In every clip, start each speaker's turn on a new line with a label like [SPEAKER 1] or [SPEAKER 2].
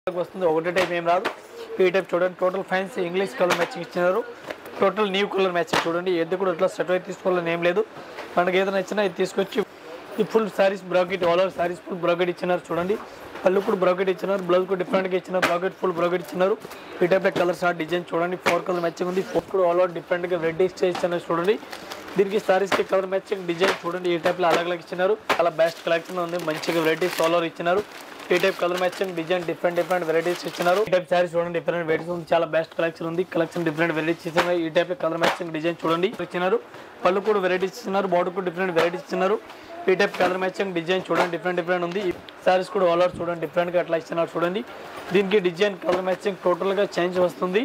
[SPEAKER 1] వస్తుంది ఒకటే టైప్ ఏం రాదు ఈ టైప్ చూడండి total fans English colour matching ఇచ్చినారు టోటల్ న్యూ కలర్ మ్యాచింగ్ చూడండి ఏది కూడా ఇట్లా సెట్ అయితే తీసుకోవాలని ఏం లేదు మనకి ఏదైనా నచ్చినా ఇది తీసుకొచ్చి ఈ full saris bracket all over saris full bracket ఇచ్చినారు చూడండి పళ్ళు కూడా బ్రాకెట్ ఇచ్చినారు బ్లౌజ్ కూడా డిఫరెంట్గా ఇచ్చినారు బ్రాకెట్ ఫుల్ బ్రాకెట్ ఇచ్చినారు ఈ టైప్ కలర్స్ ఆ డిజైన్ చూడండి ఫోర్ కలర్ మ్యాచింగ్ ఉంది ఫోర్ కూడా ఆల్ ఓవర్ డిఫరెంట్గా రెడ్ ఇచ్చినారు చూడండి దీనికి సారీస్కి కలర్ మ్యాచింగ్ డిజైన్ చూడండి ఈ టైప్లో అలగ్ అలగ్ ఇచ్చినారు చాలా బెస్ట్ కలెక్షన్ ఉంది మంచిగా వెరైటీస్ ఆల్ ఓవర్ ఇచ్చినారు ఈ type colour matching design different different varieties ఇచ్చినారు ఈ టైప్ సారీస్ చూడండి డిఫరెంట్ వెరైటీస్ ఉంది చాలా బెస్ట్ కలెక్షన్ ఉంది కలెక్షన్ డిఫరెంట్ వెరైటీస్ ఇచ్చినారు ఈ టైప్ కలర్ మ్యాచింగ్ డిజైన్ చూడండి ఇచ్చినారు పళ్ళు కూడా వెరైటీస్ ఇచ్చినారు బార్డర్ కూడా డిఫరెంట్ వెరైటీస్ ఇచ్చినారు ఈ టైప్ కలర్ మ్యాచింగ్ డిజైన్ చూడండి డిఫరెంట్ డిఫరెంట్ ఉంది సారీస్ కూడా ఆల్ ఓవర్ చూడండి డిఫరెంట్ గా అట్లా ఇచ్చినారు చూడండి దీనికి డిజైన్ కలర్ మ్యాచింగ్ టోటల్ గా చేంజ్ వస్తుంది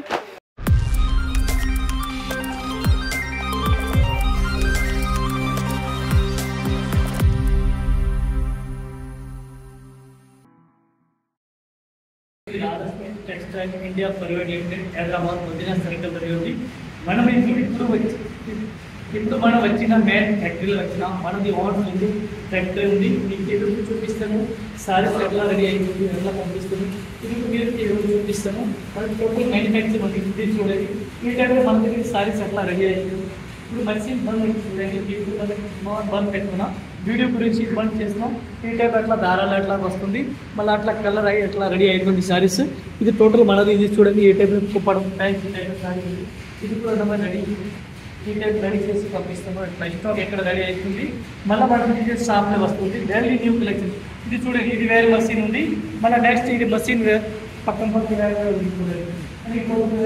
[SPEAKER 2] textile India private limited Hyderabad Madina circle దగ్గర ఉంది మనం ఇప్పుడు ఇప్పుడు వచ్చి ఇప్పుడు మనం వచ్చిన మెయిన్ ఫ్యాక్టరీలో వచ్చిన మనది ఓన్ ఉంది ఫ్యాక్టరీ ఉంది మీకు ఎదురు చూపిస్తాను సారీస్ ఎట్లా రెడీ అయింది ఎట్లా పంపిస్తాను ఇది మీరు ఎదురు చూపిస్తాను మన టోటల్ మ్యానుఫ్యాక్చర్ మనకి ఇది చూడండి ఈ టైంలో మన దగ్గర సారీస్ ఎట్లా రెడీ అయ్యింది ఇప్పుడు మనిషి బంద్ చూడండి ఇప్పుడు మనకి బంద్ పెట్టుకున్నా వీడియో గురించి బంద్ చేస్తున్నాం ఈ టైప్ అట్లా దారాలు అట్లా వస్తుంది మళ్ళీ అట్లా కలర్ అయ్యి అట్లా రెడీ అయిపోయింది సారీస్ ఇది టోటల్ మనది ఇది చూడండి ఈ టైప్ కుప్పడం ప్యాంట్ ఈ టైప్ సారీ ఇది. ఇది కూడా మనం రెడీ ఈ టైప్ రెడీ చేసి పంపిస్తాము ఇట్లా స్టాక్ ఎక్కడ రెడీ అవుతుంది మళ్ళీ మనం ఇది షాప్లో వస్తుంది డైలీ న్యూ కలెక్షన్ ఇది చూడండి ఇది వేరే మషిన్ ఉంది మళ్ళీ నెక్స్ట్ ఇది మషిన్ పక్కన పక్కన వేరే వేరే ఉంది చూడండి అది టోటల్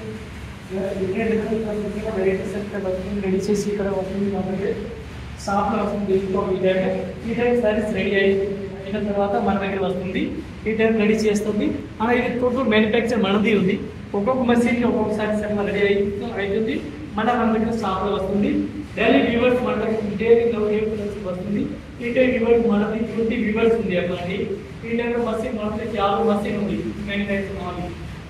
[SPEAKER 2] వెరైటీస్ రెడీ చేసి ఇక్కడ వస్తుంది కాబట్టి షాప్లో వస్తుంది ఇంకో ఈ టైం ఈ టైం సారీస్ రెడీ అయ్యి అయిన తర్వాత మన దగ్గర వస్తుంది ఈ టైం రెడీ చేస్తుంది అలా ఇది టోటల్ మ్యానుఫ్యాక్చర్ మనది ఉంది ఒక్కొక్క మసీన్కి ఒక్కొక్క సారీస్ అట్లా రెడీ అయి అవుతుంది మన మన దగ్గర షాప్లో వస్తుంది డైలీ వ్యూవర్స్ మన దగ్గర డైలీ వస్తుంది ఈ టైం వ్యూవర్స్ మనది ట్వంటీ వ్యూవర్స్ ఉంది అట్లాంటి ఈ టైంలో మసీన్ మన దగ్గర యాభై మసీన్ ఉంది మ్యానుఫ్యాక్చర్ మనది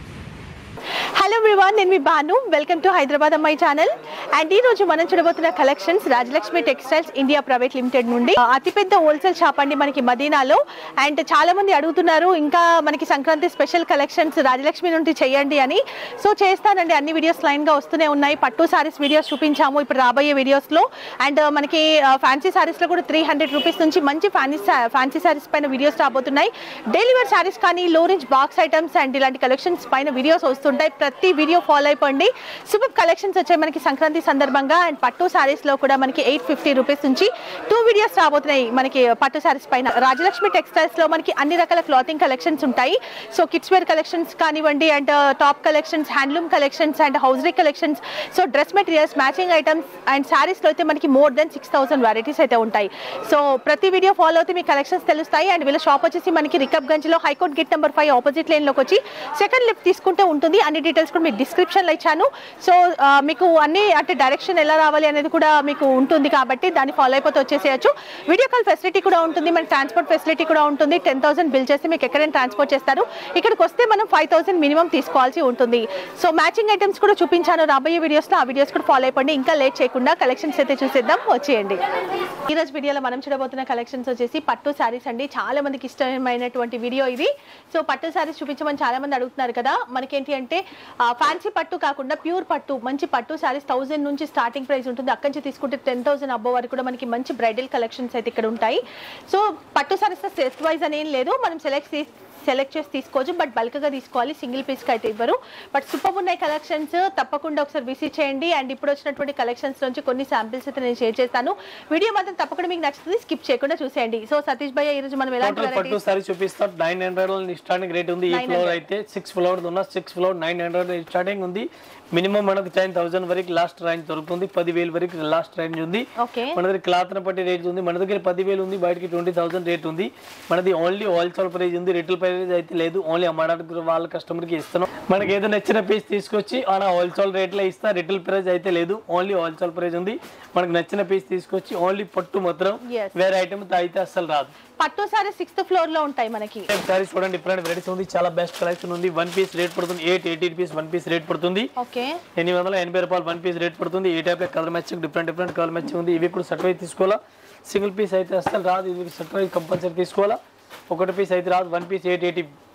[SPEAKER 3] హలో ఎవ్రీవన్ నేను మీ బాను వెల్కమ్ టు హైదరాబాద్ అమ్మాయి ఛానల్ అండ్ ఈ రోజు మనం చూడబోతున్న collections Rajalakshmi textiles India private limited నుండి ఆ, అతిపెద్ద హోల్సేల్ షాప్ అండి మనకి మదీనాలో అండ్ చాలా మంది అడుగుతున్నారు ఇంకా మనకి సంక్రాంతి స్పెషల్ కలెక్షన్స్ రాజలక్ష్మి నుండి చేయండి అని సో చేస్తానండి అన్ని వీడియోస్ లైన్ గా వస్తూనే ఉన్నాయి పట్టు సారీస్ వీడియోస్ చూపించాము ఇప్పుడు రాబోయే వీడియోస్ లో అండ్ మనకి ఫ్యాన్సీ సారీస్ లో కూడా త్రీ హండ్రెడ్ రూపీస్ నుంచి మంచి ఫ్యాన్సీ ఫ్యాన్సీ సారీస్ పైన వీడియోస్ రాబోతున్నాయి డైలీ వేర్ సారీస్ కానీ low range box items and ఇలాంటి కలెక్షన్స్ పైన వీడియోస్ వస్తుంటాయి ప్రతి వీడియో ఫాలో అయిపోండి సూపర్ కలెక్షన్స్ వచ్చాయి మనకి సంక్రాంతి సందర్భంగా అండ్ పట్టు సారీస్ లో కూడా మనకి ఎయిట్ ఫిఫ్టీ రూపీస్ నుంచి టూ వీడియోస్ రాబోతున్నాయి మనకి పట్టు సారీస్ పైన రాజలక్ష్మి టెక్స్టైల్స్ లో మనకి అన్ని రకాల క్లాతింగ్ కలెక్షన్స్ ఉంటాయి సో కిడ్స్ వేర్ కలెక్షన్స్ కానివ్వండి and top collections handloom collections and hosiery collections so dress materials matching items and saris లో అయితే మనకి more than six thousand varieties అయితే ఉంటాయి సో ప్రతి వీడియో ఫాలో అయితే మీ కలెక్షన్స్ తెలుస్తాయి అండ్ వీళ్ళ షాప్ వచ్చేసి మనకి రికబ్ గంజ్ లో high court gate number five opposite line లోకి వచ్చి సెకండ్ లిఫ్ట్ తీసుకుంటే ఉంటుంది అన్ని డీటెయిల్స్ కూడా మీకు డిస్క్రిప్షన్ లో ఇచ్చాను సో ఆ, మీకు అన్ని అంటే డైరెక్షన్ ఎలా రావాలి అనేది కూడా మీకు ఉంటుంది కాబట్టి దాన్ని ఫాలో అయిపోతే వచ్చేసేయచ్చు వీడియో కాల్ ఫెసిలిటీ కూడా ఉంటుంది మనకి ట్రాన్స్పోర్ట్ ఫెసిలిటీ కూడా ఉంటుంది టెన్ థౌసండ్ బిల్ చేస్తే మీకు ఎక్కడైనా ట్రాన్స్పోర్ట్ చేస్తారు ఇక్కడికి వస్తే మనం ఫైవ్ థౌసండ్ మినిమం తీసుకోవాల్సి ఉంటుంది సో మ్యాచింగ్ ఐటమ్స్ కూడా చూపించాను రాబోయే వీడియోస్లో ఆ వీడియోస్ కూడా ఫాలో అయిపోండి ఇంకా లేట్ చేయకుండా కలెక్షన్స్ అయితే చూసేద్దాం వచ్చేయండి ఈ రోజు వీడియోలో మనం చూడబోతున్న కలెక్షన్స్ వచ్చేసి పట్టు శారీస్ అండి చాలా మందికి ఇష్టమైనటువంటి వీడియో ఇది సో పట్టు శారీస్ చూపించమని చాలా మంది అడుగుతున్నారు కదా మనకేంటి అంటే ఫ్యాన్సీ పట్టు కాకుండా ప్యూర్ పట్టు మంచి పట్టు శారీస్ థౌసండ్ నుంచి స్టార్టింగ్ ప్రైస్ ఉంటుంది అక్కడి నుంచి తీసుకుంటే టెన్ థౌసండ్ అబ్బో వరకు కూడా మనకి మంచి బ్రైడల్ కలెక్షన్స్ అయితే ఇక్కడ ఉంటాయి సో పట్టు శారీస్ సెట్ వైజ్ అని ఏం లేదు మనం సెలెక్ట్ సెలెక్ట్ చేసి తీసుకోవచ్చు బట్ బల్క్గా తీసుకోవాలి సింగిల్ పీస్కి అయితే ఇవ్వరు బట్ సూపర్ ఉన్నాయి కలెక్షన్స్ తప్పకుండా ఒకసారి విజిట్ చేయండి అండ్ ఇప్పుడు వచ్చినటువంటి కలెక్షన్స్ నుంచి కొన్ని శాంపిల్స్ అయితే నేను షేర్ చేస్తాను వీడియో మాత్రం తప్పకుండా మీకు నచ్చుతుంది స్కిప్ చేయకుండా చూసేయండి సో సతీష్ భయ్య ఈరోజు మనం ఎలాంటి
[SPEAKER 1] టోటల్ పట్టు
[SPEAKER 3] varieties-
[SPEAKER 1] సారీ చూపిస్తాం నైన్ హండ్రెడ్ స్టార్టింగ్ రేట్ ఉంది ఈ
[SPEAKER 3] 900.
[SPEAKER 1] ఫ్లోర్ అయితే సిక్స్ ఫ్లోర్ ఉన్న six floor nine hundred starting ఉంది మినిమం మనకి టెన్ థౌసండ్ వరకు లాస్ట్ రేంజ్ దొరుకుతుంది పదివేలు వరకు లాస్ట్ రేంజ్ ఉంది
[SPEAKER 3] ఓకే
[SPEAKER 1] మన దగ్గర క్లాత్ బట్టి రేట్ ఉంది మన దగ్గర పదివేలు ఉంది బయటకి ట్వంటీ థౌసండ్ రేట్ ఉంది మనది ఓన్లీ హోల్సేల్ ప్రైస్ ఉంది రిటైల్ ప్రైస్ అయితే లేదు ఓన్లీ అమ్మడానికి వాళ్ళ కస్టమర్ కి ఇస్తున్నాం మనకి ఏదో నచ్చిన పీస్ తీసుకొచ్చి ఆన హోల్సేల్ రేట్ లో ఇస్తా రిటైల్ ప్రైస్ అయితే లేదు ఓన్లీ హోల్సేల్ ప్రైస్ ఉంది మనకి నచ్చిన పీస్ తీసుకొచ్చి ఓన్లీ పట్టు మాత్రం
[SPEAKER 3] Yes.
[SPEAKER 1] వేరే ఐటమ్ అయితే అస్సలు రాదు
[SPEAKER 3] పట్టు సారీ సిక్స్త్ ఫ్లోర్ లో ఉంటాయి మనకి
[SPEAKER 1] సారీ చూడండి డిఫరెంట్ వెరైటీస్ ఉంది చాలా బెస్ట్ కలెక్షన్ ఉంది వన్ పీస్ రేట్ పడుతుంది eight eighty piece one piece rate పడుతుంది
[SPEAKER 3] ఓకే
[SPEAKER 1] ఎనిమిది వందల ఎనభై రూపాయలు వన్ పీస్ రేట్ పడుతుంది ఈ type colour matching different different colour matching ఉంది ఇవి కూడా సర్టిఫైడ్ తీసుకోవాలా సింగిల్ పీస్ అయితే అస్సలు రాదు ఇది సర్టిఫైడ్ కంపల్సరీ తీసుకోవాలా ఒకటి పీస్ అయితే రాదు one piece eight eighty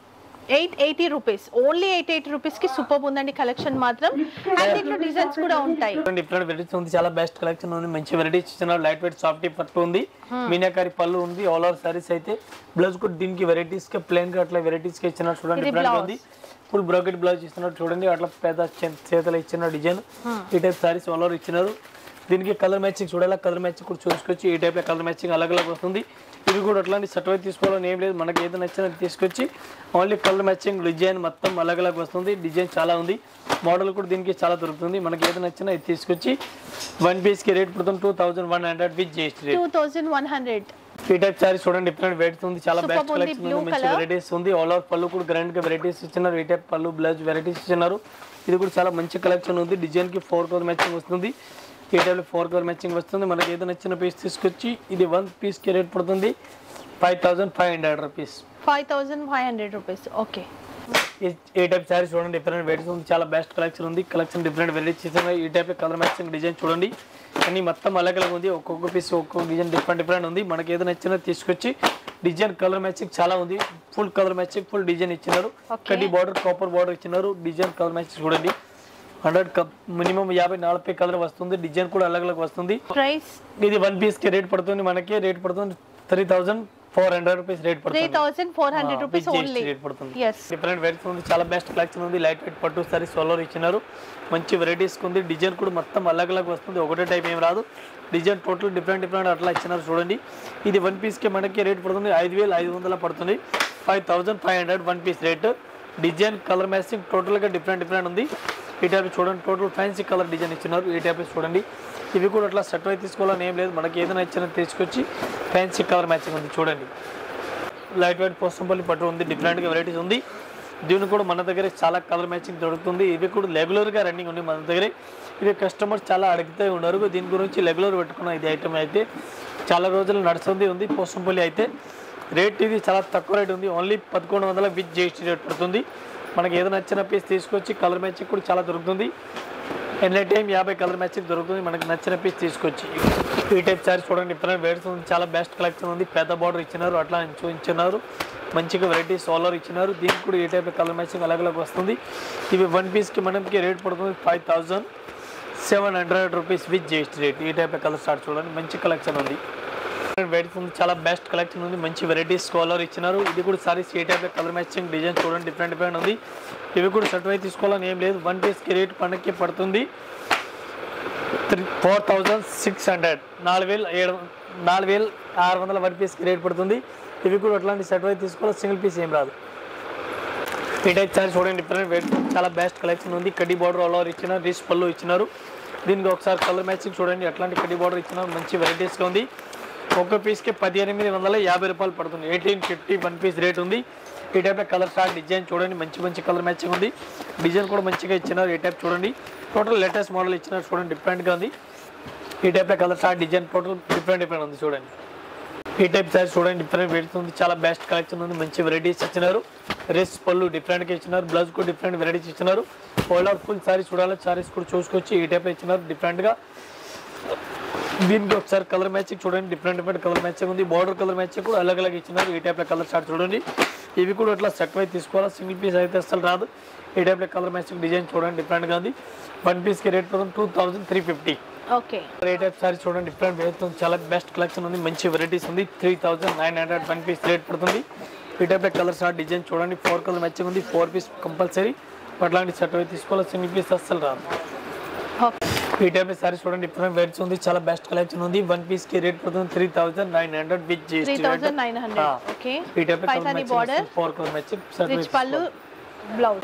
[SPEAKER 3] eight eighty rupees only eight eighty rupees కి సూపర్ ఉందండి కలెక్షన్ మాత్రం అండ్ దీంట్లో డిజైన్స్ కూడా ఉంటాయి
[SPEAKER 1] డిఫరెంట్ వెరైటీస్ ఉంది చాలా బెస్ట్ కలెక్షన్ ఉంది మంచి వెరైటీస్ ఇచ్చిన లైట్ వెయిట్ సాఫ్ట్ పట్టు ఉంది మీనాకారి పళ్ళు ఉంది ఆల్ ఓవర్ సారీస్ అయితే బ్లౌజ్ కూడా దీనికి వెరైటీస్ గా ప్లేన్ గా అట్లా వెరైటీస్ గా ఇచ్చిన చూడండి
[SPEAKER 3] ఇది
[SPEAKER 1] డిఫరెంట్
[SPEAKER 3] blouse.
[SPEAKER 1] ఉంది ఫుల్ బ్రోకెట్ బ్లౌజ్ ఇస్తున్నారు చూడండి అట్లా పెద్ద చే- చేతులు ఇచ్చిన డిజైన్ ఈ టైప్ సారీస్ ఆల్ ఓవర్ ఇచ్చినారు దీనికి కలర్ మ్యాచింగ్ చూడాలి కలర్ మ్యాచింగ్ కూడా చూసుకొచ్చి ఈ టైప్ కలర్ మ్యాచింగ్ అలగ్ అలగ్ వస్తుంది ఇవి కూడా అట్లాంటి సెట్ అయితే తీసుకోవాలని ఏం లేదు మనకి ఏదో నచ్చినది తీసుకొచ్చి ఓన్లీ కలర్ మ్యాచింగ్ డిజైన్ మొత్తం అలగ్ అలగ్ వస్తుంది డిజైన్ చాలా ఉంది మోడల్ కూడా దీనికి చాలా దొరుకుతుంది మనకి ఏదో నచ్చినా ఇది తీసుకొచ్చి వన్ పీస్కి రేట్ పడుతుంది two thousand one hundred with GST rate
[SPEAKER 3] two thousand one hundred
[SPEAKER 1] ఈ టైప్ సారీ చూడండి డిఫరెంట్ వెరైటీస్ ఉంది చాలా
[SPEAKER 3] Superb
[SPEAKER 1] బెస్ట్
[SPEAKER 3] ఉంది,
[SPEAKER 1] కలెక్షన్
[SPEAKER 3] blue
[SPEAKER 1] ఉంది మంచి
[SPEAKER 3] colour.
[SPEAKER 1] వెరైటీస్ ఉంది ఆల్ ఓవర్ పళ్ళు కూడా గ్రాండ్ గా వెరైటీస్ ఇచ్చినారు ఈ టైప్ పళ్ళు బ్లౌజ్ వెరైటీస్ ఇచ్చినారు ఇది కూడా చాలా మంచి కలెక్షన్ ఉంది డిజైన్ కి ఫోర్ కలర్ మ్యాచింగ్ వస్తుంది ఈ టైప్ ఫోర్ కలర్ మ్యాచింగ్ వస్తుంది మనకి ఏదో నచ్చిన పీస్ తీసుకొచ్చి ఇది వన్ పీస్ కి రేట్ పడుతుంది five thousand five hundred rupees
[SPEAKER 3] five thousand five hundred rupees okay
[SPEAKER 1] ఈ టైప్ సారీ చూడండి డిఫరెంట్ వెరైటీస్ ఉంది చాలా బెస్ట్ కలెక్షన్ ఉంది కలెక్షన్ డిఫరెంట్ వెరైటీస్ ఉన్నాయి ఈ టైప్ కలర్ మ్యాచింగ్ డిజైన్ చూడండి అన్ని మొత్తం అలగ్ అలగ్ ఉంది ఒక్కొక్క పీస్ ఒక్కొక్క డిజైన్ డిఫరెంట్ డిఫరెంట్ ఉంది మనకి ఏదో నచ్చినా తీసుకొచ్చి డిజైన్ కలర్ మ్యాచింగ్ చాలా ఉంది full colour matching full design ఇచ్చినారు
[SPEAKER 3] Okay.
[SPEAKER 1] కడ్డీ బార్డర్ కాపర్ బార్డర్ ఇచ్చినారు డిజైన్ కలర్ మ్యాచింగ్ చూడండి హండ్రెడ్ మినిమం యాభై నలభై కలర్ వస్తుంది డిజైన్ కూడా అలగ్ అలగ్ వస్తుంది
[SPEAKER 3] ప్రైస్
[SPEAKER 1] ఇది వన్ పీస్ కి రేట్ పడుతుంది మనకి రేట్ పడుతుంది three thousand four hundred rupees rate
[SPEAKER 3] three
[SPEAKER 1] పడుతుంది
[SPEAKER 3] thousand four hundred rupees
[SPEAKER 1] with GST
[SPEAKER 3] only
[SPEAKER 1] rate పడుతుంది
[SPEAKER 3] ఎస్
[SPEAKER 1] డిఫరెంట్ వెరైటీస్ ఉంది చాలా బెస్ట్ కలెక్షన్ ఉంది లైట్ వెయిట్ పట్టు సారీ సోలర్ ఇచ్చినారు మంచి వెరైటీస్ ఉంది డిజైన్ కూడా మొత్తం అలగ్ అలగ్ వస్తుంది ఒకటే టైప్ ఏం రాదు డిజైన్ టోటల్ డిఫరెంట్ డిఫరెంట్ అట్లా ఇచ్చినారు చూడండి ఇది వన్ పీస్కి మనకి రేట్ పడుతుంది ఐదు వేలు ఐదు వందల పడుతుంది five thousand five hundred one piece rate design colour matching టోటల్గా డిఫరెంట్ డిఫరెంట్ ఉంది ఈ టైప్ చూడండి టోటల్ ఫ్యాన్సీ కలర్ డిజైన్ ఇచ్చినారు ఈ టైప్ చూడండి ఇవి కూడా అట్లా సెట్ అయి తీసుకోవాలని ఏం లేదు మనకి ఏదైనా ఇచ్చినా తీసుకొచ్చి ఫ్యాన్సీ కలర్ మ్యాచింగ్ ఉంది చూడండి లైట్ వెయిట్ పోసంపల్లి పట్టు ఉంది డిఫరెంట్గా వెరైటీస్ ఉంది దీని కూడా మన దగ్గర చాలా కలర్ మ్యాచింగ్ దొరుకుతుంది ఇవి కూడా రెగ్యులర్గా రన్నింగ్ ఉంది మన దగ్గర ఇవి కస్టమర్స్ చాలా అడుగుతూ ఉన్నారు దీని గురించి రెగ్యులర్ పెట్టుకున్న ఇది ఐటమ్ అయితే చాలా రోజులు నడుస్తుంది ఉంది పోసంపల్లి అయితే రేట్ ఇది చాలా తక్కువ రేట్ ఉంది ఓన్లీ పదకొండు వందల విత్ జిఎస్టీ రేట్ పడుతుంది మనకి ఏదో నచ్చిన పీస్ తీసుకొచ్చి కలర్ మ్యాచింగ్ కూడా చాలా దొరుకుతుంది ఎన్ని టైం యాభై కలర్ మ్యాచింగ్ దొరుకుతుంది మనకి నచ్చిన పీస్ తీసుకొచ్చి ఈ టైప్ సారీస్ చూడండి డిఫరెంట్ వెరైటీస్ ఉంది చాలా బెస్ట్ కలెక్షన్ ఉంది పెద్ద బార్డర్ ఇచ్చినారు అట్లా చూపించినారు మంచిగా వెరైటీస్ సోలర్ ఇచ్చినారు దీనికి కూడా ఈ టైప్ కలర్ మ్యాచింగ్ అలాగ అలాగ వస్తుంది ఇవి వన్ పీస్కి మనకి రేట్ పడుతుంది five thousand seven hundred rupees with GST rate ఈ టైప్ కలర్ స్టార్ట్ చూడండి మంచి కలెక్షన్ ఉంది వెరైటీస్ ఉంది చాలా బెస్ట్ కలెక్షన్ ఉంది మంచి వెరైటీస్ కలర్ ఇచ్చినారు ఇది కూడా సారీస్ ఏ టైప్ కలర్ మ్యాచింగ్ డిజైన్ చూడండి డిఫరెంట్ డిఫరెంట్ ఉంది ఇవి కూడా సెట్ అయి తీసుకోవాలని ఏం లేదు వన్ పీస్కి రేట్ పండగకి పడుతుంది three four thousand six hundred నాలుగు వేలు ఏడు నాలుగు వేలు ఆరు వందల వన్ పీస్కి రేట్ పడుతుంది ఇవి కూడా అట్లాంటి సెట్ అయి తీసుకోవాలి సింగిల్ పీస్ ఏం రాదు ఈ టైప్ సారీ చూడండి డిఫరెంట్ వెయిట్ చాలా బెస్ట్ కలెక్షన్ ఉంది కడ్డీ బార్డర్ ఆల్ ఓవర్ ఇచ్చినారు రిస్ పళ్ళు ఇచ్చినారు దీనికి ఒకసారి కలర్ మ్యాచింగ్ చూడండి అట్లాంటి కడ్డీ బార్డర్ ఇచ్చినారు మంచి వెరైటీస్గా ఉంది ఒక్క పీస్కి పదిహేనిమిది వందల యాభై రూపాయలు పడుతుంది eighteen fifty one piece rate ఉంది ఈ టైప్ కలర్ స్టార్ డిజైన్ చూడండి మంచి మంచి కలర్ మ్యాచింగ్ ఉంది డిజైన్ కూడా మంచిగా ఇచ్చినారు ఈ టైప్ చూడండి టోటల్ లేటెస్ట్ మోడల్ ఇచ్చినారు చూడండి డిఫరెంట్గా ఉంది ఈ type colour star design total different different ఉంది చూడండి ఈ టైప్ సారీ చూడండి డిఫరెంట్ వెరైటీస్ ఉంది చాలా బెస్ట్ కలెక్షన్ ఉంది మంచి వెరైటీస్ ఇచ్చినారు డ్రెస్ పళ్ళు డిఫరెంట్గా ఇచ్చినారు బ్లౌజ్ కూడా డిఫరెంట్ వెరైటీస్ ఇచ్చినారు ఓల్ అవుట్ ఫుల్ సారీ చూడాలి సారీస్ కూడా చూసుకొచ్చి ఈ టైప్ ఇచ్చినారు డిఫరెంట్గా దీనికి ఒకసారి కలర్ మ్యాచింగ్ చూడండి డిఫరెంట్ డిఫరెంట్ కలర్ మ్యాచింగ్ ఉంది బార్డర్ కలర్ మ్యాచింగ్ కూడా అలగ్ అలగ్ ఇచ్చినారు ఈ టైప్లో కలర్ స్టార్ట్ చూడండి ఇవి కూడా ఇట్లా సెట్ అయి తీసుకోవాలి సింగిల్ పీస్ అయితే అసలు రాదు ఈ టైప్లో కలర్ మ్యాచింగ్ డిజైన్ చూడండి డిఫరెంట్గా ఉంది వన్ పీస్కి రేట్ పడుతుంది two thousand three fifty
[SPEAKER 3] okay
[SPEAKER 1] rate of sari చూడండి డిఫరెంట్ రేట్ ఉంది చాలా బెస్ట్ కలెక్షన్ ఉంది మంచి వెరైటీస్ ఉంది three thousand nine hundred one piece rate పడుతుంది ఈ టైప్ కలర్స్ ఆ డిజైన్ చూడండి ఫోర్ కలర్ మ్యాచింగ్ ఉంది ఫోర్ పీస్ కంపల్సరీ అట్లాంటి సెట్ అవి తీసుకోవాలి సింగిల్ పీస్ అస్సలు రాదు
[SPEAKER 3] ఓకే
[SPEAKER 1] ఈ టైప్ సారీ చూడండి డిఫరెంట్ వెరైటీస్ ఉంది చాలా బెస్ట్ కలెక్షన్ ఉంది వన్ పీస్ కి రేట్ పడుతుంది three thousand nine hundred with
[SPEAKER 3] three
[SPEAKER 1] GST
[SPEAKER 3] thousand nine hundred okay
[SPEAKER 1] ఈ type
[SPEAKER 3] Paithani border
[SPEAKER 1] four colour matching
[SPEAKER 3] rich పళ్ళు బ్లౌజ్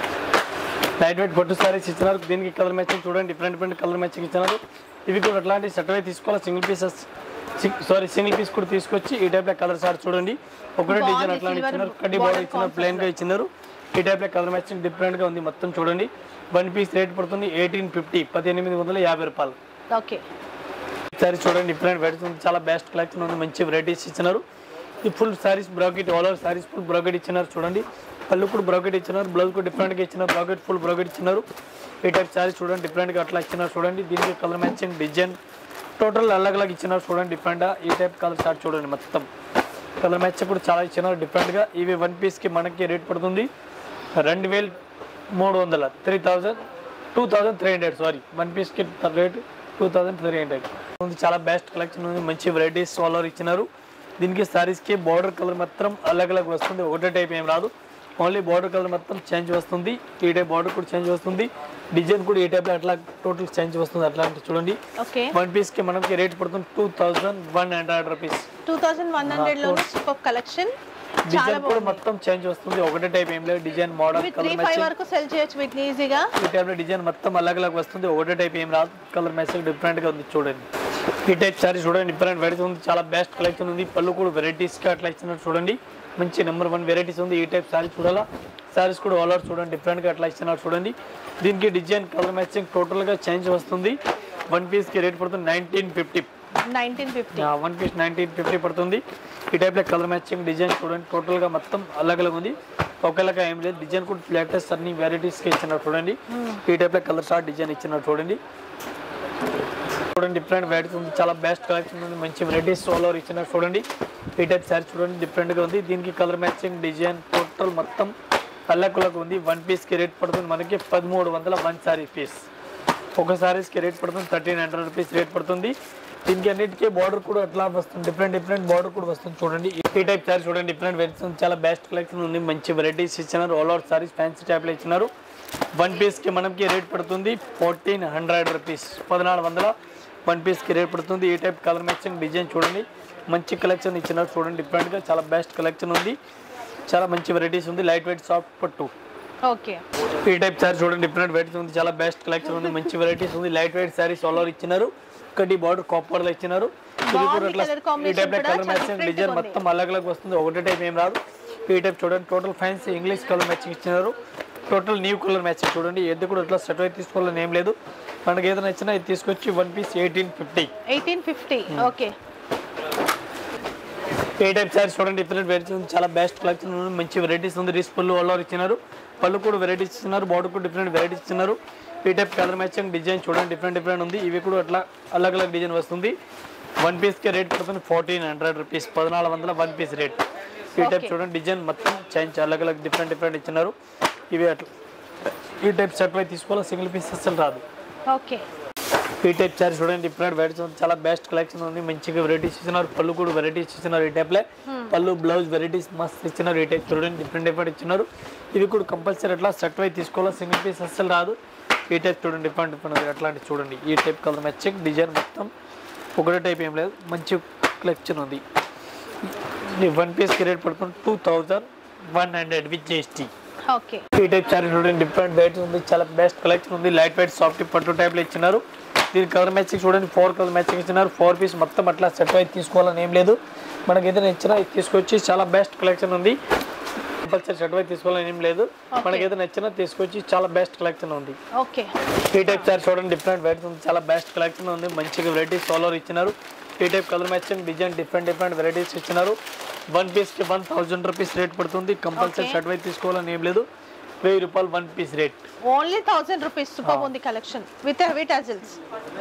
[SPEAKER 1] లైట్ వెయిట్ పట్టు సారీస్ ఇచ్చినారు దీనికి కలర్ మ్యాచింగ్ చూడండి డిఫరెంట్ డిఫరెంట్ కలర్ మ్యాచింగ్ ఇచ్చినారు ఇవి కూడా అట్లాంటి సెట్ అయి తీసుకోవాలి single pieces sari single piece కూడా తీసుకొచ్చి ఈ టైప్ కలర్ సార్ చూడండి ఒకటే
[SPEAKER 3] బాగుంది,
[SPEAKER 1] డిజైన్ అట్లాంటి
[SPEAKER 3] silver
[SPEAKER 1] ఇచ్చినారు కడ్డీ
[SPEAKER 3] border
[SPEAKER 1] బార్డర్ ఇచ్చినారు
[SPEAKER 3] concept
[SPEAKER 1] ప్లెయిన్ గా ఇచ్చినారు ఈ టైప్ కలర్ మ్యాచింగ్ డిఫరెంట్ గా ఉంది మొత్తం చూడండి వన్ పీస్ రేట్ పడుతుంది ఎయిటీన్ ఫిఫ్టీ పద్దెనిమిది వందల యాభై రూపాయలు
[SPEAKER 3] ఓకే
[SPEAKER 1] సారీ చూడండి డిఫరెంట్ వెరైటీస్ ఉంది చాలా బెస్ట్ కలెక్షన్ ఉంది మంచి వెరైటీస్ ఇచ్చినారు ఈ full saris bracket all over saris full bracket ఇచ్చినారు చూడండి పళ్ళు కూడా బ్రాకెట్ ఇచ్చినారు బ్లౌజ్ కూడా డిఫరెంట్గా ఇచ్చినారు బ్రాకెట్ ఫుల్ బ్రాకెట్ ఇచ్చినారు ఈ టైప్ సారీస్ చూడండి డిఫరెంట్గా అట్లా ఇచ్చినారు చూడండి దీనికి కలర్ మ్యాచింగ్ డిజైన్ టోటల్ అలగ్ అలగ్ ఇచ్చినారు చూడండి డిఫరెంట్ ఈ టైప్ కలర్ చార్ట్ చూడండి మొత్తం కలర్ మ్యాచ్ కూడా చాలా ఇచ్చినారు డిఫరెంట్గా ఇవి వన్ పీస్కి మనకి రేట్ పడుతుంది రెండు వేలు మూడు వందల three thousand two thousand three hundred sari one పీస్కి rate two thousand three hundred ఉంది చాలా బెస్ట్ కలెక్షన్ ఉంది మంచి వెరైటీస్ ఆల్ ఇచ్చినారు దీనికి సారీస్కి బార్డర్ కలర్ మాత్రం అలగ్ అలగ్ వస్తుంది ఒకటే టైప్ ఏం రాదు ఓన్లీ బార్డర్ కలర్ మొత్తం చేంజ్ వస్తుంది ఈ టైప్ బార్డర్ కూడా చేంజ్ వస్తుంది డిజైన్ కూడా ఈ టైప్లో అట్లా టోటల్ చేంజ్ వస్తుంది అట్లాంటి చూడండి
[SPEAKER 3] ఓకే
[SPEAKER 1] వన్ పీస్కి మనకి రేట్ పడుతుంది two thousand one hundred rupees
[SPEAKER 3] two thousand one hundred లో సూపర్ కలెక్షన్ చాలా
[SPEAKER 1] డిజైన్ కూడా
[SPEAKER 3] బాగుంది
[SPEAKER 1] మొత్తం చేంజ్ వస్తుంది ఒకటే టైప్ ఏం లేదు డిజైన్ మోడల్
[SPEAKER 3] ఇవి త్రీ
[SPEAKER 1] కలర్
[SPEAKER 3] ఫైవ్
[SPEAKER 1] మ్యాచింగ్
[SPEAKER 3] వరకు సెల్ చేయొచ్చు వీటిని ఈజీగా
[SPEAKER 1] ఈ టైప్లో డిజైన్ మొత్తం అలగ్ అలగ్ వస్తుంది ఒకటే టైప్ ఏం రాదు కలర్ మ్యాచింగ్ డిఫరెంట్గా ఉంది చూడండి ఈ టైప్ సారీ చూడండి డిఫరెంట్ వెరైటీస్ ఉంది చాలా బెస్ట్ కలెక్షన్ ఉంది పళ్ళు కూడా వెరైటీస్గా అట్లా ఇచ్చినట్టు చూడండి మంచి నెంబర్ వన్ వెరైటీస్ ఉంది ఈ టైప్ సారీ చూడాలా సారీస్ కూడా ఆల్ ఓవర్ చూడండి డిఫరెంట్గా అట్లా ఇచ్చినట్టు చూడండి దీనికి డిజైన్ కలర్ మ్యాచింగ్ టోటల్గా చేంజ్ వస్తుంది వన్ పీస్కి రేట్ పడుతుంది nineteen fifty
[SPEAKER 3] nineteen fifty
[SPEAKER 1] one piece nineteen fifty పడుతుంది ఈ టైప్లో కలర్ మ్యాచింగ్ డిజైన్ చూడండి టోటల్గా మొత్తం అలగ్ అలగ్ ఉంది ఒకలాగా ఏం లేదు డిజైన్ కూడా లేటెస్ట్ అన్ని వెరైటీస్కి ఇచ్చినారు చూడండి ఈ టైప్లో కలర్ షార్ట్ డిజైన్ ఇచ్చినారు చూడండి చూడండి డిఫరెంట్ వెరైటీస్ ఉంది చాలా బెస్ట్ కలెక్షన్ ఉంది మంచి వెరైటీస్ ఆల్ ఓవర్ ఇచ్చినారు చూడండి ఈ టైప్ సారీ చూడండి డిఫరెంట్గా ఉంది దీనికి కలర్ మ్యాచింగ్ డిజైన్ టోటల్ మొత్తం అల్లకులకు ఉంది వన్ పీస్కి రేట్ పడుతుంది మనకి పదమూడు వందల వన్ సారీ పీస్ ఒక సారీస్కి రేట్ పడుతుంది థర్టీన్ హండ్రెడ్ రూపీస్ రేట్ పడుతుంది దీనికి అన్నిటికీ బార్డర్ కూడా అట్లా వస్తుంది డిఫరెంట్ డిఫరెంట్ బార్డర్ కూడా వస్తుంది చూడండి ఈ టైప్ సారీ చూడండి డిఫరెంట్ వెరైటీస్ ఉంది చాలా బెస్ట్ కలెక్షన్ ఉంది మంచి వెరైటీస్ ఇచ్చినారు ఆల్ ఓవర్ సారీస్ ఫ్యాన్సీ టైప్లో ఇచ్చినారు వన్ పీస్కి మనకి రేట్ పడుతుంది ఫోర్టీన్ హండ్రెడ్ రూపీస్ పద్నాలుగు వందల వన్ పీస్కి రేట్ పడుతుంది ఈ టైప్ కలర్ మ్యాచింగ్ డిజైన్ చూడండి మంచి కలెక్షన్ ఇచ్చినారు చూడండి డిఫరెంట్గా చాలా బెస్ట్ కలెక్షన్ ఉంది చాలా మంచి వెరైటీస్ ఉంది లైట్ వెయిట్ సాఫ్ట్ పట్టు
[SPEAKER 3] ఓకే
[SPEAKER 1] ఈ టైప్ సారీ చూడండి డిఫరెంట్ వెరైటీస్ ఉంది చాలా బెస్ట్ కలెక్షన్ ఉంది మంచి వెరైటీస్ ఉంది light weight saris all over ఇచ్చినారు ఒకటి బార్డర్ కాపర్ లో ఇచ్చినారు ఇది కూడా
[SPEAKER 3] బాగుంది
[SPEAKER 1] అట్లా
[SPEAKER 3] colour
[SPEAKER 1] ఈ
[SPEAKER 3] combination
[SPEAKER 1] టైప్
[SPEAKER 3] కూడా
[SPEAKER 1] కలర్
[SPEAKER 3] చాలా
[SPEAKER 1] మ్యాచింగ్
[SPEAKER 3] different
[SPEAKER 1] డిజైన్
[SPEAKER 3] గా ఉంది.
[SPEAKER 1] మొత్తం అలగ్ అలగ్ వస్తుంది ఒకటే టైప్ ఏం రాదు ఈ టైప్ చూడండి total fancy English colour matching ఇచ్చినారు టోటల్ న్యూ కలర్ మ్యాచింగ్ చూడండి ఏది కూడా ఇట్లా సెట్ అయితే తీసుకోవాలని ఏం లేదు మనకి ఏదైనా నచ్చినా ఇది తీసుకొచ్చి one piece eighteen fifty
[SPEAKER 3] eighteen fifty okay
[SPEAKER 1] ఏ టైప్ సారీస్ చూడండి డిఫరెంట్ వెరైటీస్ ఉంది చాలా బెస్ట్ కలెక్షన్ ఉంది మంచి వెరైటీస్ ఉంది రిస్ పళ్ళు ఆల్ ఓవర్ ఇచ్చినారు పళ్ళు కూడా వెరైటీస్ ఇచ్చినారు బార్డర్ కూడా డిఫరెంట్ వెరైటీస్ ఇచ్చినారు ఈ టైప్ కలర్ మ్యాచింగ్ డిజైన్ చూడండి డిఫరెంట్ డిఫరెంట్ ఉంది ఇవి కూడా అట్లా అలగ్ అలగ్ డిజైన్ వస్తుంది వన్ పీస్కి రేట్ పడుతుంది ఫోర్టీన్ హండ్రెడ్ రూపీస్ పద్నాలుగు వందల వన్ పీస్ రేట్ ఈ టైప్
[SPEAKER 3] Okay.
[SPEAKER 1] చూడండి డిజైన్ మొత్తం చేంజ్ అలగ్ అలగ్ డిఫరెంట్ డిఫరెంట్ ఇచ్చినారు ఇవి అట్లా ఈ టైప్ సెట్ పై తీసుకోవాలి సింగిల్ పీస్ అసలు రాదు
[SPEAKER 3] ఓకే
[SPEAKER 1] ఈ టైప్ సారీ చూడండి డిఫరెంట్ వెరైటీస్ ఉంది చాలా బెస్ట్ కలెక్షన్ ఉంది మంచిగా వెరైటీస్ ఇచ్చినారు పళ్ళు కూడా వెరైటీస్ ఇచ్చినారు ఈ టైప్లో పళ్ళు బ్లౌజ్ వెరైటీస్ మస్త్ ఇచ్చినారు ఈ టైప్ చూడండి డిఫరెంట్ డిఫరెంట్ ఇచ్చినారు ఇవి కూడా కంపల్సరీ అట్లా సెట్ వై తీసుకోవాలి సింగిల్ పీస్ అస్సలు రాదు ఈ టైప్ చూడండి డిఫరెంట్ డిఫరెంట్ ఉంది అట్లాంటి చూడండి ఈ టైప్ కలర్ మ్యాచింగ్ డిజైన్ మొత్తం ఒకటే టైప్ ఏం లేదు మంచి కలెక్షన్ ఉంది వన్ పీస్కి రేట్ పడుతుంది two thousand one hundred with GST
[SPEAKER 3] okay
[SPEAKER 1] ఈ టైప్ సారీ చూడండి డిఫరెంట్ వెరైటీస్ ఉంది చాలా బెస్ట్ కలెక్షన్ ఉంది లైట్ వెయిట్ సాఫ్ట్ పట్టు టైప్లో ఇచ్చినారు దీని కలర్ మ్యాచింగ్ చూడండి ఫోర్ కలర్ మ్యాచింగ్ ఇచ్చినారు ఫోర్ పీస్ మొత్తం అట్లా సెట్ అయితే తీసుకోవాలని ఏం లేదు మనకి ఏదైనా ఇచ్చినా ఇది తీసుకొచ్చి చాలా బెస్ట్ కలెక్షన్ ఉంది కంపల్సరీ సెట్ అయితే తీసుకోవాలని ఏం లేదు మనకి ఏదైనా నచ్చినా తీసుకొచ్చి చాలా బెస్ట్ కలెక్షన్ ఉంది
[SPEAKER 3] ఓకే
[SPEAKER 1] ఈ టైప్ సారీ చూడండి డిఫరెంట్ వెరైటీస్ ఉంది చాలా బెస్ట్ కలెక్షన్ ఉంది మంచిగా వెరైటీస్ ఆల్ ఓవర్ ఇచ్చినారు ఈ type colour matching design different different varieties ఇచ్చినారు వన్ పీస్కి వన్ థౌజండ్ రూపీస్ రేట్ పడుతుంది కంపల్సరీ
[SPEAKER 3] Okay.
[SPEAKER 1] షర్ట్ అయితే తీసుకోవాలని ఏం లేదు వెయ్యి రూపాయలు one piece rate
[SPEAKER 3] only thousand rupees super ఉంది కలెక్షన్ విత్ హెవీ టజిల్స్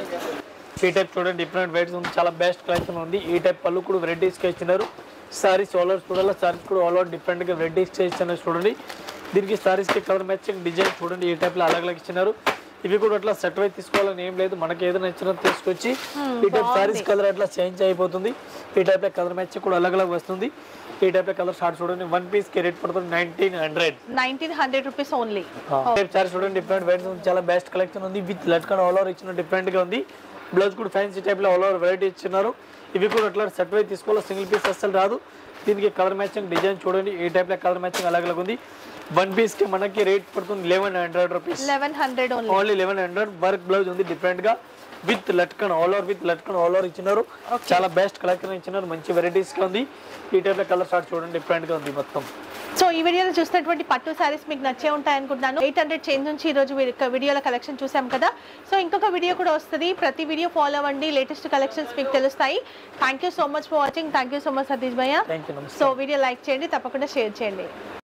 [SPEAKER 1] ఈ టైప్ చూడండి డిఫరెంట్ వెరైటీస్ ఉంది చాలా బెస్ట్ కలెక్షన్ ఉంది ఈ టైప్ పళ్ళు కూడా వెరైటీస్గా ఇచ్చినారు సారీస్ ఆల్ ఓవర్ చూడాలి సారీస్ కూడా ఆల్ ఓవర్ డిఫరెంట్గా వెరైటీస్గా ఇచ్చినారు చూడండి దీనికి సారీస్కి కలర్ మ్యాచింగ్ డిజైన్ చూడండి ఈ టైప్లో అలగ్ అలగ్ ఇచ్చినారు ఇవి కూడా అట్లా సెట్ అయితే తీసుకోవాలని ఏం లేదు మనకి ఏదైనా నచ్చినా తీసుకొచ్చి ఈ టైప్ సారీస్ కలర్ అట్లా చేంజ్ అయిపోతుంది ఈ టైప్లో కలర్ మ్యాచింగ్ కూడా అలగ్ అలగ్ వస్తుంది ఈ టైప్లో కలర్ షార్ట్ చూడండి వన్ పీస్కి రేట్ పడుతుంది nineteen hundred
[SPEAKER 3] nineteen hundred rupees only
[SPEAKER 1] type sari చూడండి డిఫరెంట్ వెరైటీస్ ఉంది చాలా బెస్ట్ కలెక్షన్ ఉంది విత్ లట్కన్ ఆల్ ఓవర్ ఇచ్చిన డిఫరెంట్ గా ఉంది బ్లౌజ్ కూడా ఫ్యాన్సీ టైప్ లో ఆల్ ఓవర్ వెరైటీ ఇచ్చినారు ఇవి కూడా అట్లా సెట్ వై తీసుకోవాలి సింగిల్ పీస్ అస్సలు రాదు దీనికి కలర్ మ్యాచింగ్ డిజైన్ చూడండి ఈ టైప్ లో కలర్ మ్యాచింగ్ అలాగ ఉంది వన్ పీస్ కి మనకి రేట్ పడుతుంది eleven hundred rupees
[SPEAKER 3] eleven hundred only
[SPEAKER 1] only eleven hundred work blouse ఉంది డిఫరెంట్ గా విత్ లట్కన్ ఆల్ ఓవర్ విత్ లట్కన్ ఆల్ ఓవర్ ఇచ్చినారు చాలా బెస్ట్ కలెక్షన్ ఇచ్చినారు మంచి వెరైటీస్ గా ఉంది ఈ టైప్ లో కలర్ షార్ట్ చూడండి డిఫరెంట్ గా ఉంది మొత్తం
[SPEAKER 3] సో ఈ వీడియోలో చూసినటువంటి పట్టు శారీస్ మీకు నచ్చే ఉంటాయి అనుకుంటున్నాను ఎయిట్ హండ్రెడ్ చేంజ్ నుంచి ఈ రోజు వీడి- వీడియోల కలెక్షన్ చూసాం కదా సో ఇంకొక వీడియో కూడా వస్తుంది ప్రతి వీడియో ఫాలో అవ్వండి లేటెస్ట్ కలెక్షన్స్ మీకు తెలుస్తాయి thank you so much for watching thank you so much Satish భయ్య
[SPEAKER 1] థ్యాంక్ యూ నమస్తే
[SPEAKER 3] సో వీడియో లైక్ చేయండి తప్పకుండా షేర్ చేయండి